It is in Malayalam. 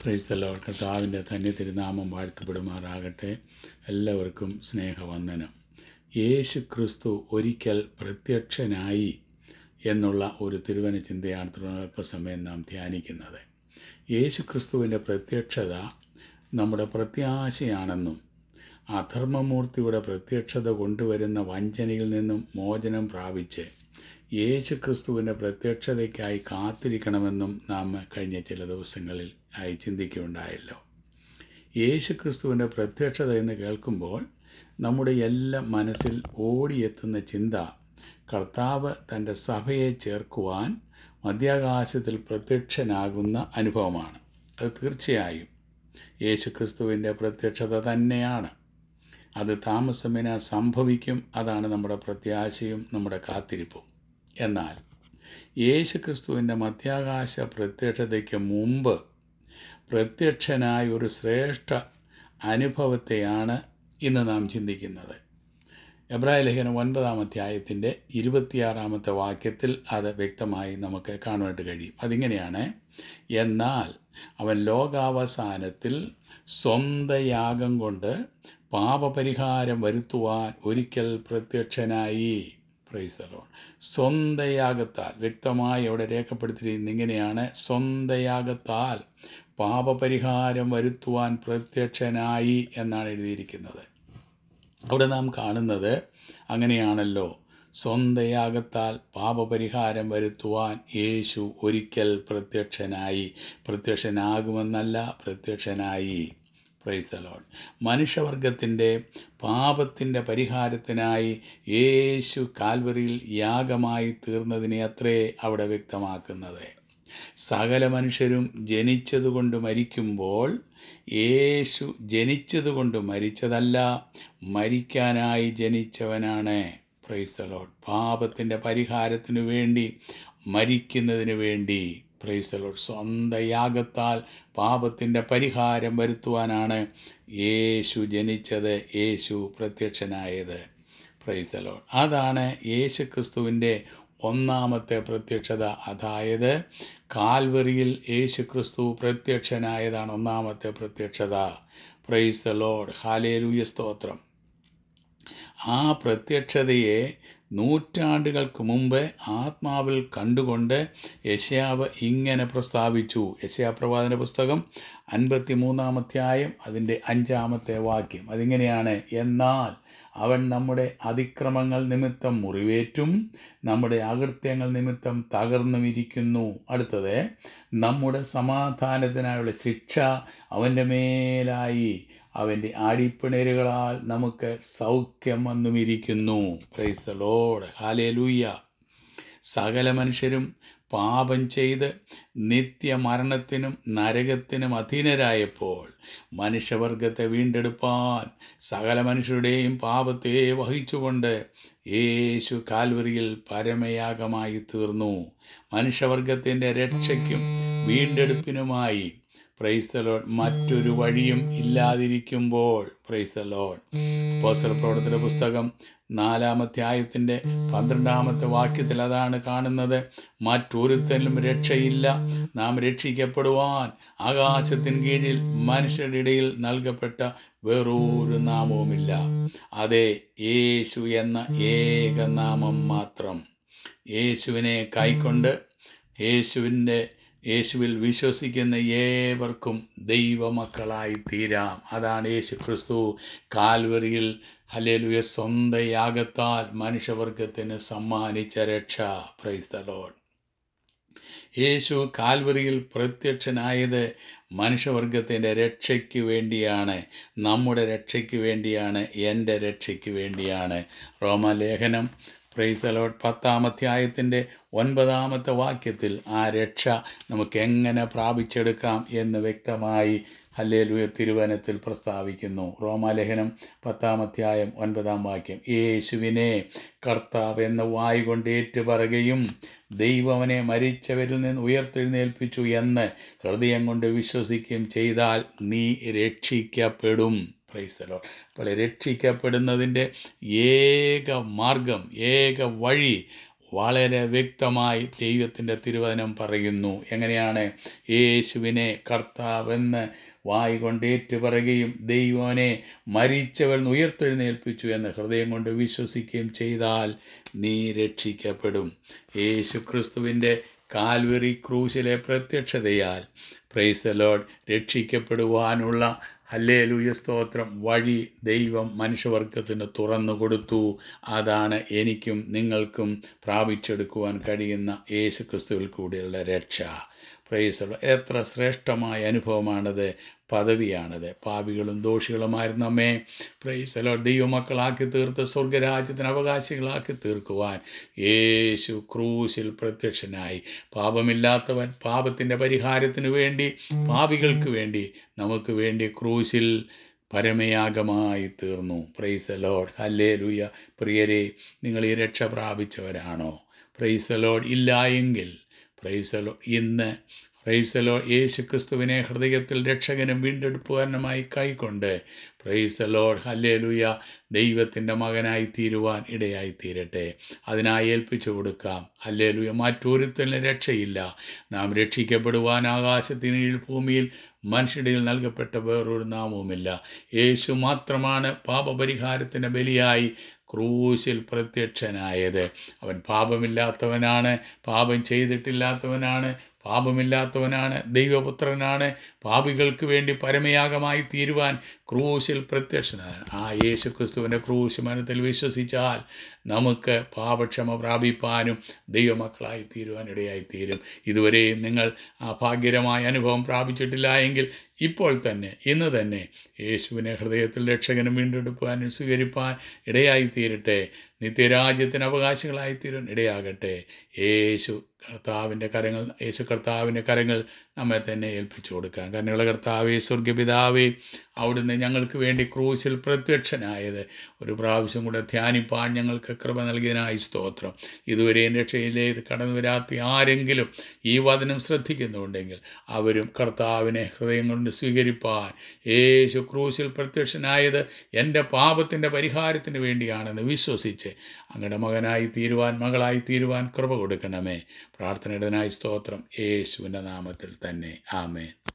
ക്രൈസ്തലോ കർത്താവിൻ്റെ തന്നെ തിരുനാമം വാഴ്ത്തപ്പെടുമാറാകട്ടെ എല്ലാവർക്കും സ്നേഹവന്ദനം യേശു ക്രിസ്തു ഒരിക്കൽ പ്രത്യക്ഷനായി എന്നുള്ള ഒരു തിരുവന ചിന്തയാണ് അല്പസമയം നാം ധ്യാനിക്കുന്നത് യേശു ക്രിസ്തുവിൻ്റെ പ്രത്യക്ഷത നമ്മുടെ പ്രത്യാശയാണെന്നും അധർമ്മമൂർത്തിയുടെ പ്രത്യക്ഷത കൊണ്ടുവരുന്ന വഞ്ചനയിൽ നിന്നും മോചനം പ്രാപിച്ച് യേശു ക്രിസ്തുവിൻ്റെ പ്രത്യക്ഷതയ്ക്കായി കാത്തിരിക്കണമെന്നും നാം കഴിഞ്ഞ ചില ദിവസങ്ങളിൽ ആയി ചിന്തിക്കുകയുണ്ടായല്ലോ യേശു ക്രിസ്തുവിൻ്റെ പ്രത്യക്ഷത എന്ന് കേൾക്കുമ്പോൾ നമ്മുടെ എല്ലാ മനസ്സിൽ ഓടിയെത്തുന്ന ചിന്ത കർത്താവ് തൻ്റെ സഭയെ ചേർക്കുവാൻ മധ്യാകാശത്തിൽ പ്രത്യക്ഷനാകുന്ന അനുഭവമാണ് അത് തീർച്ചയായും യേശു ക്രിസ്തുവിൻ്റെ പ്രത്യക്ഷത തന്നെയാണ് അത് താമസമിന സംഭവിക്കും അതാണ് നമ്മുടെ പ്രത്യാശയും നമ്മുടെ കാത്തിരിപ്പും എന്നാൽ യേശു ക്രിസ്തുവിൻ്റെ മധ്യാകാശ പ്രത്യക്ഷതയ്ക്ക് മുമ്പ് പ്രത്യക്ഷനായ ഒരു ശ്രേഷ്ഠ അനുഭവത്തെയാണ് ഇന്ന് നാം ചിന്തിക്കുന്നത് എബ്രായ ലേഖനം ഒൻപതാം അധ്യായത്തിൻ്റെ ഇരുപത്തിയാറാമത്തെ വാക്യത്തിൽ അത് വ്യക്തമായി നമുക്ക് കാണുവാനായിട്ട് കഴിയും അതിങ്ങനെയാണ് എന്നാൽ അവൻ ലോകാവസാനത്തിൽ സ്വന്തയാഗം കൊണ്ട് പാപപരിഹാരം വരുത്തുവാൻ ഒരിക്കൽ പ്രത്യക്ഷനായി പ്രൈസലോൺ സ്വന്തയാഗത്താൽ വ്യക്തമായി അവിടെ രേഖപ്പെടുത്തിയിരിക്കുന്നത് ഇങ്ങനെയാണ് സ്വന്തയാഗത്താൽ പാപപരിഹാരം വരുത്തുവാൻ പ്രത്യക്ഷനായി എന്നാണ് എഴുതിയിരിക്കുന്നത് അവിടെ നാം കാണുന്നത് അങ്ങനെയാണല്ലോ സ്വന്തയാഗത്താൽ പാപപരിഹാരം വരുത്തുവാൻ യേശു ഒരിക്കൽ പ്രത്യക്ഷനായി പ്രത്യക്ഷനാകുമെന്നല്ല പ്രത്യക്ഷനായി പ്രൈസലോൺ മനുഷ്യവർഗത്തിൻ്റെ പാപത്തിൻ്റെ പരിഹാരത്തിനായി യേശു കാൽവറിയിൽ യാഗമായി തീർന്നതിനെ അത്രേ അവിടെ വ്യക്തമാക്കുന്നത് സകല മനുഷ്യരും ജനിച്ചതുകൊണ്ട് മരിക്കുമ്പോൾ യേശു ജനിച്ചതുകൊണ്ട് മരിച്ചതല്ല മരിക്കാനായി ജനിച്ചവനാണ് പ്രൈസലോഡ് പാപത്തിൻ്റെ പരിഹാരത്തിനു വേണ്ടി മരിക്കുന്നതിന് വേണ്ടി പ്രൈസലോഡ് സ്വന്തം യാഗത്താൽ പാപത്തിൻ്റെ പരിഹാരം വരുത്തുവാനാണ് യേശു ജനിച്ചത് യേശു പ്രത്യക്ഷനായത് പ്രൈസലോഡ് അതാണ് യേശു ക്രിസ്തുവിൻ്റെ ഒന്നാമത്തെ പ്രത്യക്ഷത അതായത് കാൽവറിയിൽ യേശു ക്രിസ്തു പ്രത്യക്ഷനായതാണ് ഒന്നാമത്തെ പ്രത്യക്ഷത പ്രൈസ് ദ ലോഡ് ഹാലേലൂയ സ്തോത്രം ആ പ്രത്യക്ഷതയെ നൂറ്റാണ്ടുകൾക്ക് മുമ്പ് ആത്മാവിൽ കണ്ടുകൊണ്ട് യശയാവ് ഇങ്ങനെ പ്രസ്താവിച്ചു യശയാപ്രവാദന പുസ്തകം അൻപത്തി മൂന്നാമധ്യായം അതിൻ്റെ അഞ്ചാമത്തെ വാക്യം അതിങ്ങനെയാണ് എന്നാൽ അവൻ നമ്മുടെ അതിക്രമങ്ങൾ നിമിത്തം മുറിവേറ്റും നമ്മുടെ അകൃത്യങ്ങൾ നിമിത്തം തകർന്നും ഇരിക്കുന്നു അടുത്തത് നമ്മുടെ സമാധാനത്തിനായുള്ള ശിക്ഷ അവൻ്റെ മേലായി അവൻ്റെ ആടിപ്പിണരുകളാൽ നമുക്ക് സൗഖ്യം വന്നുമിരിക്കുന്നു പ്രൈസ് ദ ലോഡ് ഹാലേ ലൂയ്യ സകല മനുഷ്യരും പാപം ചെയ്ത് നിത്യമരണത്തിനും നരകത്തിനും അധീനരായപ്പോൾ മനുഷ്യവർഗത്തെ വീണ്ടെടുപ്പാൻ സകല മനുഷ്യരുടെയും പാപത്തെ വഹിച്ചുകൊണ്ട് യേശു കാൽവറിയിൽ പരമയാഗമായി തീർന്നു മനുഷ്യവർഗത്തിൻ്റെ രക്ഷയ്ക്കും വീണ്ടെടുപ്പിനുമായി പ്രൈസ്തലോഡ് മറ്റൊരു വഴിയും ഇല്ലാതിരിക്കുമ്പോൾ പ്രൈസ്തലോഡ് പോസ്റ്റൽ പ്രവർത്തന പുസ്തകം നാലാമധ്യായത്തിൻ്റെ പന്ത്രണ്ടാമത്തെ വാക്യത്തിൽ അതാണ് കാണുന്നത് മറ്റൊരുത്തനും രക്ഷയില്ല നാം രക്ഷിക്കപ്പെടുവാൻ ആകാശത്തിന് കീഴിൽ മനുഷ്യരുടെ ഇടയിൽ നൽകപ്പെട്ട വേറൊരു നാമവുമില്ല അതെ യേശു എന്ന ഏക നാമം മാത്രം യേശുവിനെ കൈക്കൊണ്ട് യേശുവിൻ്റെ യേശുവിൽ വിശ്വസിക്കുന്ന ഏവർക്കും ദൈവമക്കളായി തീരാം അതാണ് യേശു ക്രിസ്തു കാൽവറിയിൽ ഹലേലുയ സ്വന്തം യാഗത്താൽ മനുഷ്യവർഗത്തിന് സമ്മാനിച്ച രക്ഷ പ്രൈസ് ദ ലോഡ് യേശു കാൽവറിയിൽ പ്രത്യക്ഷനായത് മനുഷ്യവർഗത്തിൻ്റെ രക്ഷയ്ക്ക് വേണ്ടിയാണ് നമ്മുടെ രക്ഷയ്ക്ക് വേണ്ടിയാണ് എൻ്റെ രക്ഷയ്ക്ക് വേണ്ടിയാണ് റോമലേഖനം പ്രൈസ് അലോട്ട് പത്താമധ്യായത്തിൻ്റെ ഒൻപതാമത്തെ വാക്യത്തിൽ ആ രക്ഷ നമുക്ക് എങ്ങനെ പ്രാപിച്ചെടുക്കാം എന്ന് വ്യക്തമായി ഹല്ലേലൂയ തിരുവനത്തിൽ പ്രസ്താവിക്കുന്നു റോമാലേഖനം പത്താമധ്യായം ഒൻപതാം വാക്യം യേശുവിനെ കർത്താവ് എന്ന വായു കൊണ്ട് ഏറ്റുപറയുകയും ദൈവവനെ മരിച്ചവരിൽ നിന്ന് ഉയർത്തെഴുന്നേൽപ്പിച്ചു എന്ന് ഹൃദയം കൊണ്ട് വിശ്വസിക്കുകയും ചെയ്താൽ നീ രക്ഷിക്കപ്പെടും പ്രൈസ്തലോ അപ്പോൾ രക്ഷിക്കപ്പെടുന്നതിൻ്റെ ഏക മാർഗം ഏക വഴി വളരെ വ്യക്തമായി ദൈവത്തിൻ്റെ തിരുവചനം പറയുന്നു എങ്ങനെയാണ് യേശുവിനെ കർത്താവെന്ന് വായി കൊണ്ട് ഏറ്റുപറയുകയും ദൈവനെ മരിച്ചവൻ ഉയർത്തെഴുന്നേൽപ്പിച്ചു എന്ന് ഹൃദയം കൊണ്ട് വിശ്വസിക്കുകയും ചെയ്താൽ നീ രക്ഷിക്കപ്പെടും യേശു ക്രിസ്തുവിൻ്റെ കാൽവറി ക്രൂശിലെ പ്രത്യക്ഷതയാൽ പ്രൈസ് ലോഡ് രക്ഷിക്കപ്പെടുവാനുള്ള ഹല്ലേലൂയ സ്തോത്രം വഴി ദൈവം മനുഷ്യവർഗത്തിന് തുറന്നു കൊടുത്തു അതാണ് എനിക്കും നിങ്ങൾക്കും പ്രാപിച്ചെടുക്കുവാൻ കഴിയുന്ന യേശു ക്രിസ്തുവിൽ കൂടിയുള്ള രക്ഷ പ്രൈസ് എത്ര ശ്രേഷ്ഠമായ അനുഭവമാണത് പദവിയാണത് പാപികളും ദോഷികളുമായിരുന്ന നമ്മെ പ്രൈസലോ ദൈവമക്കളാക്കി തീർത്ത് സ്വർഗരാജ്യത്തിന് അവകാശികളാക്കി തീർക്കുവാൻ യേശു ക്രൂശിൽ പ്രത്യക്ഷനായി പാപമില്ലാത്തവൻ പാപത്തിൻ്റെ പരിഹാരത്തിനു വേണ്ടി പാപികൾക്ക് വേണ്ടി നമുക്ക് വേണ്ടി ക്രൂശിൽ പരമയാഗമായി തീർന്നു പ്രൈസ് ലോഡ് ഹല്ലേ ലുയ പ്രിയരെ നിങ്ങൾ ഈ രക്ഷ പ്രാപിച്ചവരാണോ പ്രൈസ് ലോഡ് ഇല്ല എങ്കിൽ പ്രൈസലോ ഇന്ന് പ്രൈസലോ യേശു ക്രിസ്തുവിനെ ഹൃദയത്തിൽ രക്ഷകനും വീണ്ടെടുപ്പുകാരനുമായി കൈക്കൊണ്ട് പ്രൈസലോഡ് ഹല്ലേലൂയ ദൈവത്തിൻ്റെ മകനായി തീരുവാൻ ഇടയായി തീരട്ടെ അതിനായി ഏൽപ്പിച്ചു കൊടുക്കാം ഹല്ലേലൂയ മറ്റൊരുത്തലിന് രക്ഷയില്ല നാം രക്ഷിക്കപ്പെടുവാൻ ആകാശത്തിന് കീഴിൽ ഭൂമിയിൽ മനുഷ്യരിൽ നൽകപ്പെട്ട വേറൊരു നാമവുമില്ല യേശു മാത്രമാണ് പാപപരിഹാരത്തിൻ്റെ ബലിയായി ക്രൂശിൽ പ്രത്യക്ഷനായത് അവൻ പാപമില്ലാത്തവനാണ് പാപം ചെയ്തിട്ടില്ലാത്തവനാണ് പാപമില്ലാത്തവനാണ് ദൈവപുത്രനാണ് പാപികൾക്ക് വേണ്ടി പരമയാഗമായി തീരുവാൻ ക്രൂശിൽ പ്രത്യക്ഷനാണ് ആ യേശു ക്രിസ്തുവിൻ്റെ ക്രൂശ് മനത്തിൽ വിശ്വസിച്ചാൽ നമുക്ക് പാപക്ഷമ പ്രാപിപ്പാനും ദൈവമക്കളായി തീരുവാൻ ഇടയായി തീരും ഇതുവരെയും നിങ്ങൾ ആ ഭാഗ്യകരമായ അനുഭവം പ്രാപിച്ചിട്ടില്ല എങ്കിൽ ഇപ്പോൾ തന്നെ ഇന്ന് തന്നെ യേശുവിനെ ഹൃദയത്തിൽ രക്ഷകനും വീണ്ടെടുപ്പാനും സ്വീകരിപ്പാൻ ഇടയായി തീരട്ടെ നിത്യരാജ്യത്തിന് അവകാശികളായി തീരാൻ ഇടയാകട്ടെ യേശു കർത്താവിൻ്റെ കരങ്ങൾ യേശു കർത്താവിൻ്റെ കരങ്ങൾ നമ്മെ തന്നെ ഏൽപ്പിച്ചു കൊടുക്കാം കരുണയുള്ള കർത്താവേ സ്വർഗപിതാവേ അവിടുന്ന് ഞങ്ങൾക്ക് വേണ്ടി ക്രൂശിൽ പ്രത്യക്ഷനായത് ഒരു പ്രാവശ്യം കൂടെ ധ്യാനിപ്പാൻ ഞങ്ങൾക്ക് കൃപ നൽകിയതിനായി സ്തോത്രം ഇതുവരെയും രക്ഷയിലേക്ക് കടന്നു വരാത്ത ആരെങ്കിലും ഈ വചനം ശ്രദ്ധിക്കുന്നുണ്ടെങ്കിൽ അവരും കർത്താവിനെ ഹൃദയം കൊണ്ട് സ്വീകരിപ്പാൻ യേശു ക്രൂശിൽ പ്രത്യക്ഷനായത് എൻ്റെ പാപത്തിൻ്റെ പരിഹാരത്തിന് വേണ്ടിയാണെന്ന് വിശ്വസിച്ച് അങ്ങയുടെ മകനായി തീരുവാൻ മകളായി തീരുവാൻ കൃപ കൊടുക്കണമേ പ്രാർത്ഥനയുടേതിനായി സ്തോത്രം യേശുവിൻ്റെ നാമത്തിൽ തന്നെ ആമേൻ